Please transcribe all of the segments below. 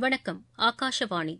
வணக்கம் ஆகாஷவாணி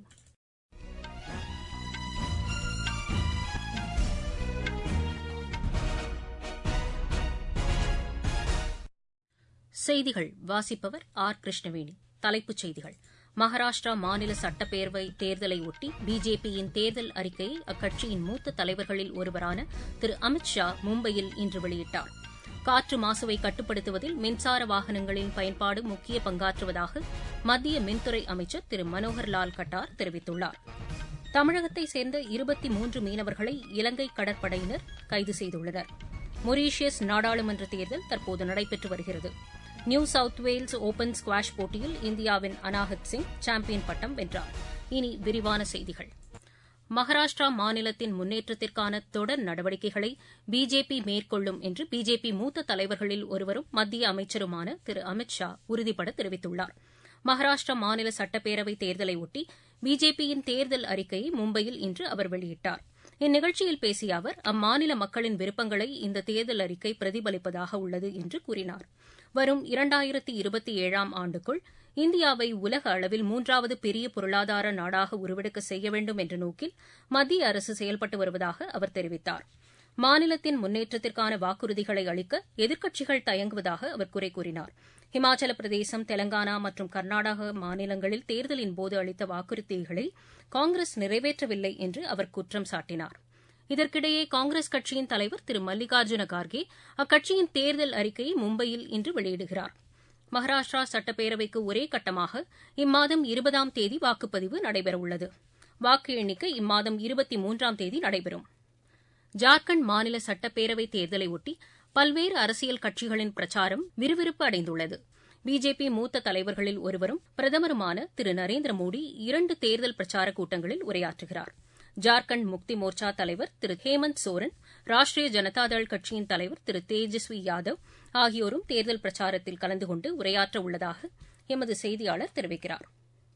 செய்திகள் வாசிப்பவர் ஆர் கிருஷ்ணவேணி தலைப்புச் செய்திகள் மகாராஷ்டிரா மாநில சட்டப்பேரவை தேர்தலையொட்டி பிஜேபியின் தேர்தல் அறிக்கையை அக்கட்சியின் மூத்த தலைவர்களில் ஒருவரான திரு அமித் ஷா மும்பையில் இன்று வெளியிட்டார் காற்று மாசுவை கட்டுப்படுத்துவதில் மின்சார வாகனங்களின் பயன்பாடு முக்கிய பங்காற்றுவதாக மத்திய மின்துறை அமைச்சர் திரு மனோகர்லால் கட்டார் தெரிவித்துள்ளார் தமிழகத்தைச் சேர்ந்த இருபத்தி மூன்று மீனவர்களை இலங்கை கடற்படையினர் கைது செய்துள்ளனர் மொரீஷியஸ் நாடாளுமன்ற தேர்தல் தற்போது நடைபெற்று வருகிறது New South Wales Open squash போட்டியில் இந்தியாவின் அனாஹத் சிங் சாம்பியன் பட்டம் வென்றார் இனி விரிவான செய்திகள் மகாராஷ்டிரா மாநிலத்தின் முன்னேற்றத்திற்கான தொடர் நடவடிக்கைகளை பிஜேபி மேற்கொள்ளும் என்று பிஜேபி மூத்த தலைவர்களில் ஒருவரும் மத்திய அமைச்சருமான திரு அமித் ஷா உறுதிபட தெரிவித்துள்ளார் மகாராஷ்டிரா மாநில சட்டப்பேரவைத் தேர்தலையொட்டி பிஜேபியின் தேர்தல் அறிக்கையை மும்பையில் இன்று அவர் வெளியிட்டார் இந்நிகழ்ச்சியில் பேசிய அவர் அம்மாநில மக்களின் விருப்பங்களை இந்த தேர்தல் அறிக்கை பிரதிபலிப்பதாக உள்ளது என்று கூறினார் வரும் இரண்டாயிரத்தி இருபத்தி ஏழாம் ஆண்டுக்குள் இந்தியாவை உலக அளவில் மூன்றாவது பெரிய பொருளாதார நாடாக உருவெடுக்க செய்ய வேண்டும் என்ற நோக்கில் மத்திய அரசு செயல்பட்டு வருவதாக அவர் தெரிவித்தார் மாநிலத்தின் முன்னேற்றத்திற்கான வாக்குறுதிகளை அளிக்க எதிர்க்கட்சிகள் தயங்குவதாக அவர் குறை கூறினார் இமாச்சல பிரதேசம் தெலங்கானா மற்றும் கர்நாடக மாநிலங்களில் தேர்தலின்போது அளித்த வாக்குறுதிகளை காங்கிரஸ் நிறைவேற்றவில்லை என்று அவர் குற்றம் சாட்டினார் இதற்கிடையே காங்கிரஸ் கட்சியின் தலைவர் திரு மல்லிகார்ஜுன கார்கே அக்கட்சியின் தேர்தல் அறிக்கையை மும்பையில் இன்று வெளியிடுகிறார் மகாராஷ்டிரா சட்டப்பேரவைக்கு ஒரே கட்டமாக இம்மாதம் இருபதாம் தேதி வாக்குப்பதிவு நடைபெறவுள்ளது வாக்கு எண்ணிக்கை இம்மாதம் இருபத்தி மூன்றாம் தேதி நடைபெறும் ஜார்க்கண்ட் மாநில சட்டப்பேரவைத் தேர்தலையொட்டி பல்வேறு அரசியல் கட்சிகளின் பிரச்சாரம் விறுவிறுப்பு அடைந்துள்ளது பிஜேபி மூத்த தலைவர்களில் ஒருவரும் பிரதமருமான திரு நரேந்திர மோடி இரண்டு தேர்தல் பிரச்சாரக் கூட்டங்களில் உரையாற்றுகிறார் ஜார்க்கண்ட் முக்தி மோர்ச்சா தலைவர் திரு ஹேமந்த் சோரன் ராஷ்டிரிய ஜனதாதள் கட்சியின் தலைவர் திரு தேஜஸ்வி யாதவ் ஆகியோரும் தேர்தல் பிரச்சாரத்தில் கலந்து கொண்டு உரையாற்ற உள்ளதாக எமது செய்தியாளர் தெரிவிக்கிறார்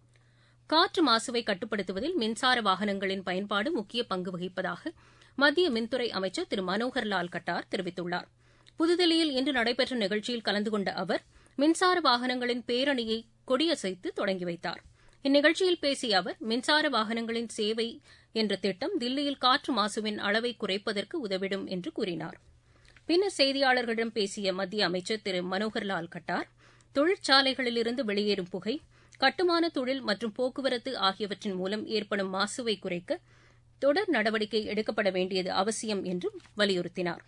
காற்று மாசுவை கட்டுப்படுத்துவதில் மின்சார வாகனங்களின் பயன்பாடு முக்கிய பங்கு வகிப்பதாக மத்திய மின்துறை அமைச்சர் திரு மனோகர்லால் கட்டார் தெரிவித்துள்ளார் புதுதில்லியில் இன்று நடைபெற்ற நிகழ்ச்சியில் கலந்து கொண்ட அவர் மின்சார வாகனங்களின் பேரணியை கொடியசைத்து தொடங்கி வைத்தார் இந்நிகழ்ச்சியில் பேசிய அவர் மின்சார வாகனங்களின் சேவை என்ற திட்டம் தில்லியில் காற்று மாசுவின் அளவை குறைப்பதற்கு உதவிடும் என்று கூறினார் பின்னர் செய்தியாளர்களிடம் பேசிய மத்திய அமைச்சர் திரு மனோகர்லால் கட்டார் தொழிற்சாலைகளிலிருந்து வெளியேறும் புகை கட்டுமான தொழில் மற்றும் போக்குவரத்து ஆகியவற்றின் மூலம் ஏற்படும் மாசுவை குறைக்க தொடர் நடவடிக்கை எடுக்கப்பட வேண்டியது அவசியம் என்றும் வலியுறுத்தினார்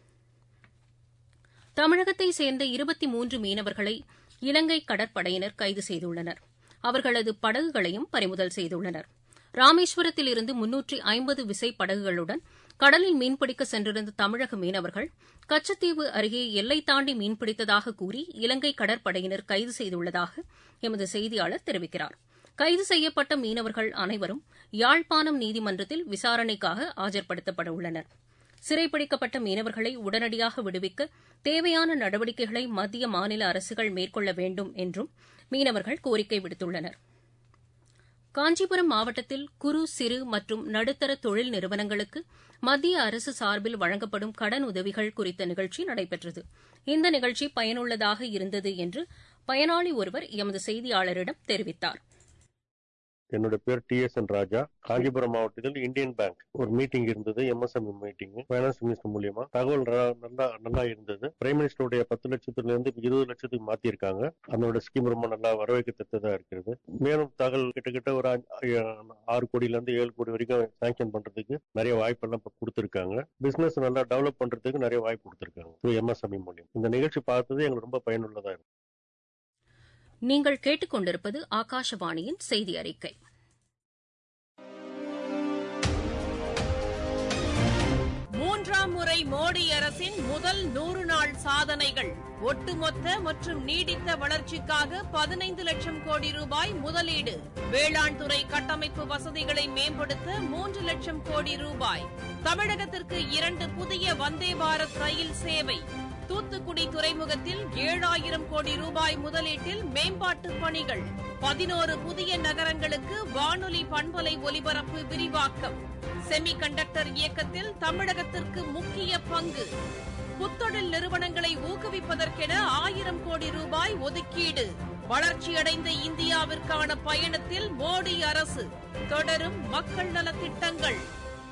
தமிழகத்தைச் சேர்ந்த இருபத்தி மூன்று மீனவர்களை இலங்கை கடற்படையினர் கைது செய்துள்ளனர் அவர்களது படகுகளையும் பறிமுதல் செய்துள்ளனர் ராமேஸ்வரத்தில் இருந்து முன்னூற்றி ஐம்பது விசை படகுகளுடன் கடலில் மீன்பிடிக்க சென்றிருந்த தமிழக மீனவர்கள் கச்சத்தீவு அருகே எல்லை தாண்டி மீன்பிடித்ததாக கூறி இலங்கை கடற்படையினர் கைது செய்துள்ளதாக எமது செய்தியாளர் தெரிவிக்கிறார் கைது செய்யப்பட்ட மீனவர்கள் அனைவரும் யாழ்ப்பாணம் நீதிமன்றத்தில் விசாரணைக்காக ஆஜர்படுத்தப்பட உள்ளனர் சிறைப்பிடிக்கப்பட்ட மீனவர்களை உடனடியாக விடுவிக்க தேவையான நடவடிக்கைகளை மத்திய மாநில அரசுகள் மேற்கொள்ள வேண்டும் என்றும் மீனவர்கள் கோரிக்கை விடுத்துள்ளனர் காஞ்சிபுரம் மாவட்டத்தில் குறு சிறு மற்றும் நடுத்தர தொழில் நிறுவனங்களுக்கு மத்திய அரசு சார்பில் வழங்கப்படும் கடன் உதவிகள் குறித்த நிகழ்ச்சி நடைபெற்றது இந்த நிகழ்ச்சி பயனுள்ளதாக இருந்தது என்று பயனாளி ஒருவர் எமது செய்தியாளரிடம் தெரிவித்தார் என்னோட பேர் T S N Raja Kanchipuram மாவட்டத்தில் இந்தியன் பேங்க் ஒரு மீட்டிங் இருந்தது எம்எஸ்எம்இ மீட்டிங் பைனான்ஸ் மினிஸ்டர் மூலியமா தகவல் நல்லா நல்லா இருந்தது பிரைம் மினிஸ்டருடைய பத்து லட்சத்துல இருந்து இருபது லட்சத்துக்கு மாத்திருக்காங்க அதனோட ஸ்கீம் ரொம்ப நல்லா வரவேற்கத்தக்கதா இருக்கிறது மேலும் தகவல் கிட்டத்தட்ட ஒரு ஆறு கோடியில இருந்து ஏழு கோடி வரைக்கும் சாங்ஷன் பண்றதுக்கு நிறைய வாய்ப்பெல்லாம் இப்போ கொடுத்துருக்காங்க பிசினஸ் நல்லா டெவலப் பண்றதுக்கு நிறைய வாய்ப்பு கொடுத்துருக்காங்க எம்எஸ்எம்இ மூலியம் இந்த நிகழ்ச்சி பார்த்தது எங்களுக்கு ரொம்ப பயனுள்ளதா இருக்கு நீங்கள் கேட்டுக்கொண்டிருப்பது ஆகாஷவாணியின் செய்தி அறிக்கை மூன்றாம் முறை மோடி அரசின் முதல் நூறு நாள் சாதனைகள் ஒட்டுமொத்த மற்றும் நீடித்த வளர்ச்சிக்காக பதினைந்து லட்சம் கோடி ரூபாய் முதலீடு வேளாண் துறை கட்டமைப்பு வசதிகளை மேம்படுத்த மூன்று லட்சம் கோடி ரூபாய் தமிழகத்திற்கு இரண்டு புதிய வந்தே பாரத் ரயில் சேவை தூத்துக்குடி துறைமுகத்தில் ஏழாயிரம் கோடி ரூபாய் முதலீட்டில் மேம்பாட்டு பணிகள் பதினோரு புதிய நகரங்களுக்கு வானொலி பண்பலை ஒலிபரப்பு விரிவாக்கம் செமி கண்டக்டர் இயக்கத்தில் தமிழகத்திற்கு முக்கிய பங்கு புத்தொழில் நிறுவனங்களை ஊக்குவிப்பதற்கென ஆயிரம் கோடி ரூபாய் ஒதுக்கீடு வளர்ச்சியடைந்த இந்தியாவிற்கான பயணத்தில் மோடி அரசு தொடரும் மக்கள் நலத்திட்டங்கள்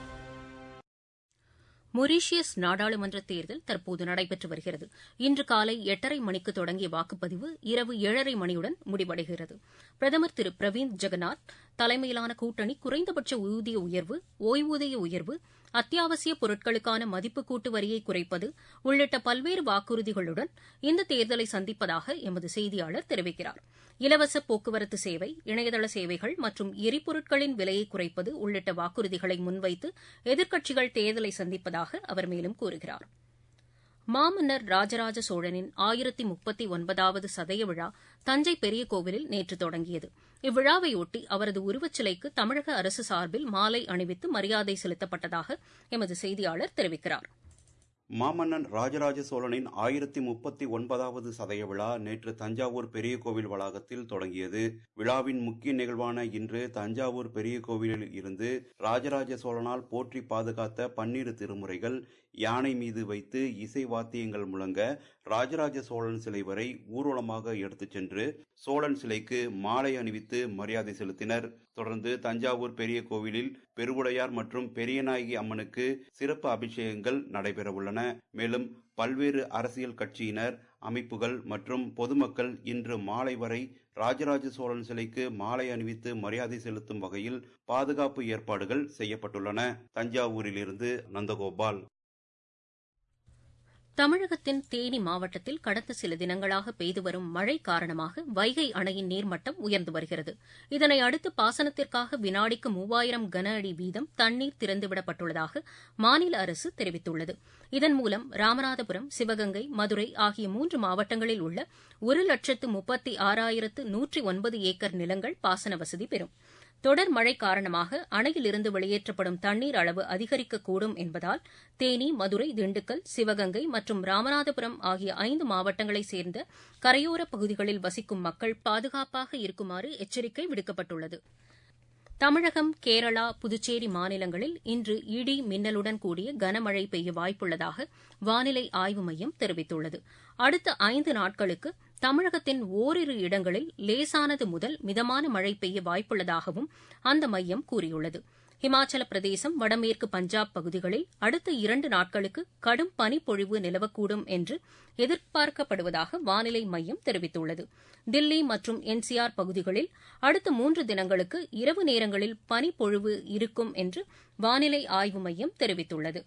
மொரீஷியஸ் நாடாளுமன்ற தேர்தல் தற்போது நடைபெற்று வருகிறது இன்று காலை எட்டரை மணிக்கு தொடங்கிய வாக்குப்பதிவு இரவு ஏழரை மணியுடன் முடிவடைகிறது பிரதமர் திரு பிரவீந்த் ஜெகநாத் தலைமையிலான கூட்டணி குறைந்தபட்ச ஊதிய உயர்வு ஓய்வூதிய உயர்வு அத்தியாவசிய பொருட்களுக்கான மதிப்பு கூட்டு வரியை குறைப்பது உள்ளிட்ட பல்வேறு வாக்குறுதிகளுடன் இந்த தேர்தலை சந்திப்பதாக எமது செய்தியாளர் தெரிவிக்கிறார் இலவச போக்குவரத்து சேவை இணையதள சேவைகள் மற்றும் எரிபொருட்களின் விலையை குறைப்பது உள்ளிட்ட வாக்குறுதிகளை முன்வைத்து எதிர்க்கட்சிகள் தேர்தலை சந்திப்பதாக அவர் மேலும் கூறுகிறார் மாமன்னர் ராஜராஜ சோழனின் ஆயிரத்தி முப்பத்தி ஒன்பதாவது சதய விழா தஞ்சை பெரிய கோவிலில் நேற்று தொடங்கியது இவ்விழாவையொட்டி அவரது உருவச்சிலைக்கு தமிழக அரசு சார்பில் மாலை அணிவித்து மரியாதை செலுத்தப்பட்டதாக எமது செய்தியாளர் தெரிவிக்கிறார் மாமன்னன் ராஜராஜ சோழனின் ஆயிரத்தி முப்பத்தி ஒன்பதாவது சதய விழா நேற்று தஞ்சாவூர் பெரிய கோவில் வளாகத்தில் தொடங்கியது விழாவின் முக்கிய நிகழ்வான இன்று தஞ்சாவூர் பெரிய கோவிலில் இருந்து ராஜராஜ சோழனால் போற்றி பாதுகாத்த பன்னிரு திருமுறைகள் யானை மீது வைத்து இசை வாத்தியங்கள் முழங்க ராஜராஜ சோழன் சிலை வரை ஊர்வலமாக எடுத்துச் சென்று சோழன் சிலைக்கு மாலை அணிவித்து மரியாதை செலுத்தினர் தொடர்ந்து தஞ்சாவூர் பெரிய கோவிலில் பெருவுடையார் மற்றும் பெரியநாயகி அம்மனுக்கு சிறப்பு அபிஷேகங்கள் நடைபெறவுள்ளன மேலும் பல்வேறு அரசியல் கட்சியினர் அமைப்புகள் மற்றும் பொதுமக்கள் இன்று மாலை வரை ராஜராஜ சோழன் சிலைக்கு மாலை அணிவித்து மரியாதை செலுத்தும் வகையில் பாதுகாப்பு ஏற்பாடுகள் செய்யப்பட்டுள்ளன தஞ்சாவூரிலிருந்து நந்தகோபால் தமிழகத்தின் தேனி மாவட்டத்தில் கடந்த சில தினங்களாக பெய்து வரும் மழை காரணமாக வைகை அணையின் நீர்மட்டம் உயர்ந்து வருகிறது இதனை அடுத்து பாசனத்திற்காக வினாடிக்கு மூவாயிரம் கன அடி வீதம் தண்ணீர் திறந்துவிடப்பட்டுள்ளதாக மாநில அரசு தெரிவித்துள்ளது இதன் மூலம் ராமநாதபுரம் சிவகங்கை மதுரை ஆகிய மூன்று மாவட்டங்களில் உள்ள ஒரு லட்சத்து முப்பத்தி ஆறாயிரத்து நூற்றி ஒன்பது ஏக்கர் நிலங்கள் பாசன வசதி பெறும் தொடர் மழை காரணமாக அணையிலிருந்து வெளியேற்றப்படும் தண்ணீர் அளவு அதிகரிக்கக்கூடும் என்பதால் தேனி மதுரை திண்டுக்கல் சிவகங்கை மற்றும் ராமநாதபுரம் ஆகிய ஐந்து மாவட்டங்களைச் சேர்ந்த கரையோர பகுதிகளில் வசிக்கும் மக்கள் பாதுகாப்பாக இருக்குமாறு எச்சரிக்கை விடுக்கப்பட்டுள்ளது தமிழகம் கேரளா புதுச்சேரி மாநிலங்களில் இன்று இடி மின்னலுடன் கூடிய கனமழை பெய்ய வாய்ப்புள்ளதாக வானிலை ஆய்வு மையம் தெரிவித்துள்ளது அடுத்த ஐந்து நாட்களுக்கு தமிழகத்தின் ஓரிரு இடங்களில் லேசானது முதல் மிதமான மழை பெய்ய வாய்ப்புள்ளதாகவும் அந்த மையம் கூறியுள்ளது இமாச்சல பிரதேசம் வடமேற்கு பஞ்சாப் பகுதிகளில் அடுத்த இரண்டு நாட்களுக்கு கடும் பனிப்பொழிவு நிலவக்கூடும் என்று எதிர்பார்க்கப்படுவதாக வானிலை மையம் தெரிவித்துள்ளது தில்லி மற்றும் என்சிஆர் பகுதிகளில் அடுத்த மூன்று தினங்களுக்கு இரவு நேரங்களில் பனிப்பொழிவு இருக்கும் என்று வானிலை ஆய்வு மையம் தெரிவித்துள்ளது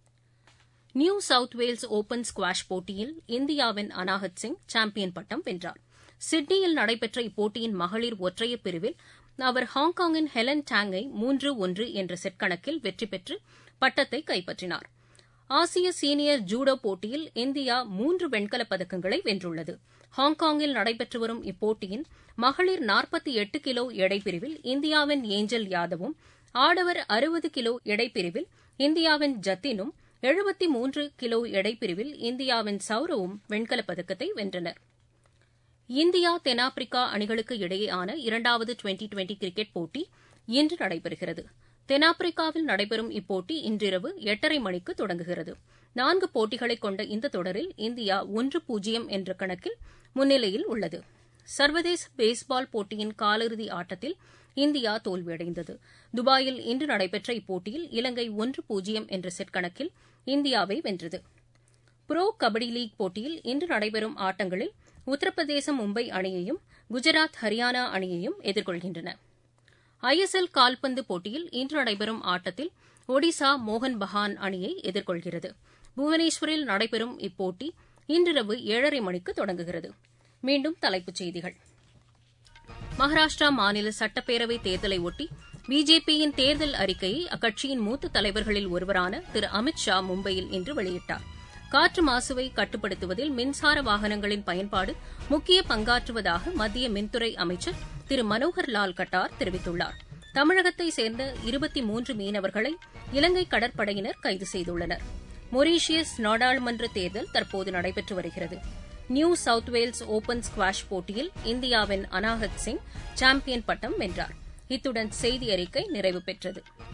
New South Wales Open squash போட்டியில் இந்தியாவின் அனாஹத் சிங் சாம்பியன் பட்டம் வென்றார் சிட்னியில் நடைபெற்ற இப்போட்டியின் மகளிர் ஒற்றையர் பிரிவில் அவர் ஹாங்காங்கின் ஹெலன் டாங்கை மூன்று ஒன்று என்ற செட் கணக்கில் வெற்றி பெற்று பட்டத்தை கைப்பற்றினார் ஆசிய சீனியர் ஜூடோ போட்டியில் இந்தியா மூன்று வெண்கலப் பதக்கங்களை வென்றுள்ளது ஹாங்காங்கில் நடைபெற்று வரும் இப்போட்டியின் மகளிர் நாற்பத்தி எட்டு கிலோ எடைப்பிரிவில் இந்தியாவின் ஏஞ்சல் யாதவும் ஆடவர் அறுபது கிலோ எடைப்பிரிவில் இந்தியாவின் ஜத்தினும் எழுபத்தி மூன்று கிலோ எடைப்பிரிவில் இந்தியாவின் சௌரவும் வெண்கலப் பதக்கத்தை வென்றனர் இந்தியா தென்னாப்பிரிக்கா அணிகளுக்கு இடையேயான இரண்டாவது டுவெண்டி டுவெண்டி கிரிக்கெட் போட்டி இன்று நடைபெறுகிறது தென்னாப்பிரிக்காவில் நடைபெறும் இப்போட்டி இன்றிரவு எட்டரை மணிக்கு தொடங்குகிறது நான்கு போட்டிகளை கொண்ட இந்த தொடரில் இந்தியா ஒன்று பூஜ்ஜியம் என்ற கணக்கில் முன்னிலையில் உள்ளது சர்வதேச பேஸ்பால் போட்டியின் காலிறுதி ஆட்டத்தில் இந்தியா தோல்வியடைந்தது துபாயில் இன்று நடைபெற்ற இப்போட்டியில் இலங்கை ஒன்று பூஜ்ஜியம் என்ற செட் கணக்கில் இந்தியாவை வென்றது புரோ கபடி லீக் போட்டியில் இன்று நடைபெறும் ஆட்டங்களில் உத்தரப்பிரதேசம் மும்பை அணியையும் குஜராத் ஹரியானா அணியையும் எதிர்கொள்கின்றன ஐஎஸ்எல் கால்பந்து போட்டியில் இன்று நடைபெறும் ஆட்டத்தில் ஒடிசா மோகன் பகான் அணியை எதிர்கொள்கிறது புவனேஸ்வரில் நடைபெறும் இப்போட்டி இன்றிரவு ஏழரை மணிக்கு தொடங்குகிறது மீண்டும் தலைப்புச் செய்திகள் மகாராஷ்டிரா மாநில சட்டப்பேரவை தேர்தலை ஒட்டி பிஜேபியின் தேர்தல் அறிக்கையை அக்கட்சியின் மூத்த தலைவர்களில் ஒருவரான திரு அமித் ஷா மும்பையில் இன்று வெளியிட்டார் காற்று மாசுவை கட்டுப்படுத்துவதில் மின்சார வாகனங்களின் பயன்பாடு முக்கிய பங்காற்றுவதாக மத்திய மின்துறை அமைச்சர் திரு மனோகர் லால் கட்டார் தெரிவித்துள்ளார் தமிழகத்தை சேர்ந்த இருபத்தி மூன்று மீனவர்களை இலங்கை கடற்படையினர் கைது செய்துள்ளனர் மொரீஷியஸ் நாடாளுமன்ற தேர்தல் தற்போது நடைபெற்று வருகிறது New South Wales Open squash போட்டியில் இந்தியாவின் அனாஹத் சிங் சாம்பியன் பட்டம் வென்றார் இத்துடன் செய்தி அறிக்கை நிறைவு பெற்றது